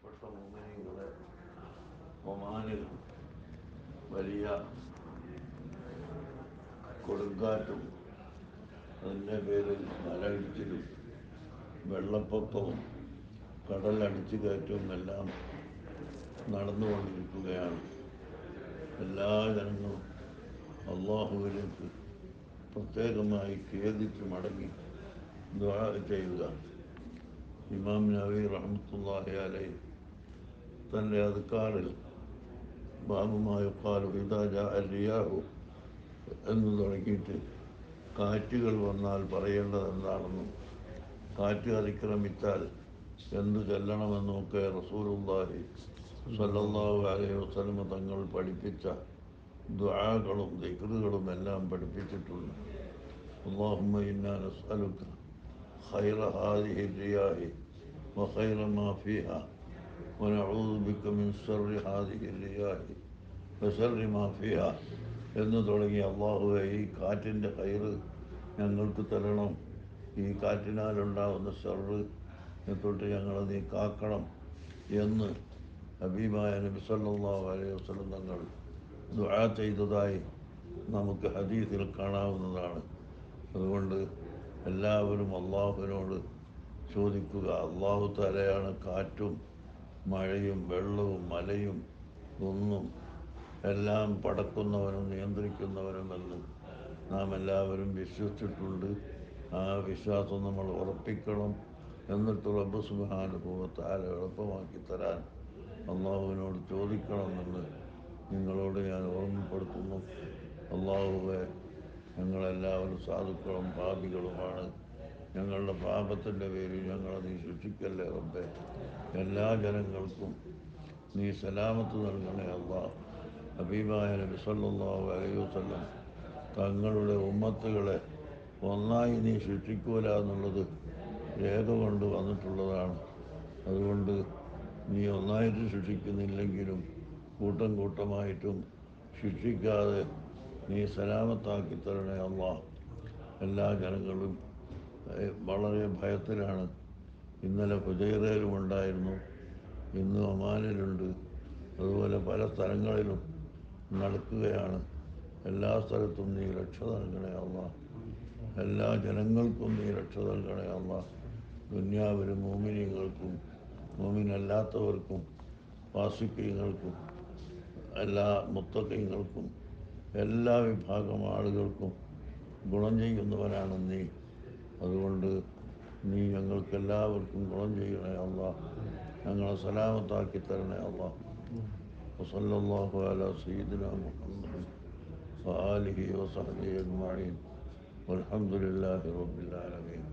പ്രിയപ്പെട്ട മുമ്പിനികളെ ഒമാനിൽ വലിയ കൊടുങ്കാറ്റും അതിൻ്റെ പേരിൽ മലയിടിച്ചിലും വെള്ളപ്പൊക്കവും കടലടിച്ചു കയറ്റവും എല്ലാം നടന്നുകൊണ്ടിരിക്കുകയാണ് എല്ലാ ജനങ്ങളും അള്ളാഹുവിലേക്ക് പ്രത്യേകമായി ഖേദിച്ച് മടങ്ങി ദുആ ചെയ്യുക ഇമാം നബി റഹ്മത്തുള്ളാഹി അലൈഹി തൻ്റെ അധികാറിൽ ബാബുമായ കാലു ഇതാജ റിയാഹു എന്ന് തുടങ്ങിയിട്ട് കാറ്റുകൾ വന്നാൽ പറയേണ്ടത് എന്താണെന്നും കാറ്റ് അതിക്രമിച്ചാൽ എന്ത് ചെല്ലണമെന്നുമൊക്കെ റസൂലുള്ളാഹി സല്ലല്ലാഹു അലൈഹി വസല്ലമ തങ്ങൾ പഠിപ്പിച്ച ദുആകളും ദിക്റുകളും എല്ലാം പഠിപ്പിച്ചിട്ടുണ്ട് اللهم إنا نسألك خير هذه الرياح وخير ما فيها ونعوذ بك من شر هذه الرياح وشر ما فيها എന്ന് തുടങ്ങി അള്ളാഹുവെ ഈ കാറ്റിൻ്റെ കയറ് ഞങ്ങൾക്ക് തരണം ഈ കാറ്റിനാലുണ്ടാകുന്ന ഷർറ് തൊട്ട് ഞങ്ങളെ നീ കാക്കണം എന്ന് ഹബീബായ നബി സല്ലല്ലാഹു അലൈഹി വസല്ലം തങ്ങൾ ദുആ ചെയ്തതായി നമുക്ക് ഹദീസിൽ കാണാവുന്നതാണ് അതുകൊണ്ട് എല്ലാവരും അള്ളാഹുവിനോട് ചോദിക്കുക അള്ളാഹു തലയാണ് കാറ്റും മഴയും വെള്ളവും മലയും ഒന്നും എല്ലാം പടക്കുന്നവനും നിയന്ത്രിക്കുന്നവനുമെന്ന് നാം എല്ലാവരും വിശ്വസിച്ചിട്ടുണ്ട് ആ വിശ്വാസം നമ്മൾ ഉറപ്പിക്കണം എന്നിട്ട് റബ്ബ് സുബാനുഭവത്താല എളുപ്പമാക്കി തരാൻ അള്ളാഹുവിനോട് ചോദിക്കണമെന്ന് നിങ്ങളോട് ഞാൻ ഓർമ്മപ്പെടുത്തുന്നു അള്ളാഹുവെ ഞങ്ങളെല്ലാവരും സാധുക്കളും പാപികളുമാണ് ഞങ്ങളുടെ പാപത്തിൻ്റെ പേരിൽ ഞങ്ങളെ നീ ശിക്ഷിക്കല്ലേ റബ്ബെ എല്ലാ ജനങ്ങൾക്കും നീ സലാമത്ത് നൽകണേ അള്ളാ ഹബീബായ നബി സല്ലല്ലാഹു അലൈഹി വസല്ലം തങ്ങളുടെ ഉമ്മത്തുകളെ ഒന്നായി നീ ശിക്ഷിക്കൂല എന്നുള്ളത് രേഖ കൊണ്ട് വന്നിട്ടുള്ളതാണ് അതുകൊണ്ട് നീ ഒന്നായിട്ട് ശിക്ഷിക്കുന്നില്ലെങ്കിലും കൂട്ടം കൂട്ടമായിട്ടും ശിക്ഷിക്കാതെ നീ സലാമത്താക്കി തരണേ അള്ളാ എല്ലാ ജനങ്ങളും ഏഹ്, വളരെ ഭയത്തിലാണ് ഇന്നലെ ഹുജൈറയിലും ഉണ്ടായിരുന്നു ഇന്ന് ഒമാനിലുണ്ട് അതുപോലെ പല സ്ഥലങ്ങളിലും നടക്കുകയാണ് എല്ലാ സ്ഥലത്തും നീ രക്ഷ നൽകണേ അള്ളാ എല്ലാ ജനങ്ങൾക്കും നീ രക്ഷ നൽകണേ അള്ളാ ദുന്യാവിലും മോമിനികൾക്കും മോമിനല്ലാത്തവർക്കും വാസിക്കീങ്ങൾക്കും എല്ലാ മുത്തക്കൈങ്ങൾക്കും എല്ലാ വിഭാഗം ആളുകൾക്കും ഗുണം ചെയ്യുന്നവനാണ് നീ അതുകൊണ്ട് നീ ഞങ്ങൾക്ക് എല്ലാവർക്കും ഗുണം ചെയ്യണേ അള്ളാ ഞങ്ങളെ സലാമത്താക്കി തരണേ അള്ളാ وصلى الله على سيدنا محمد وآله وصحبه أجمعين والحمد لله رب العالمين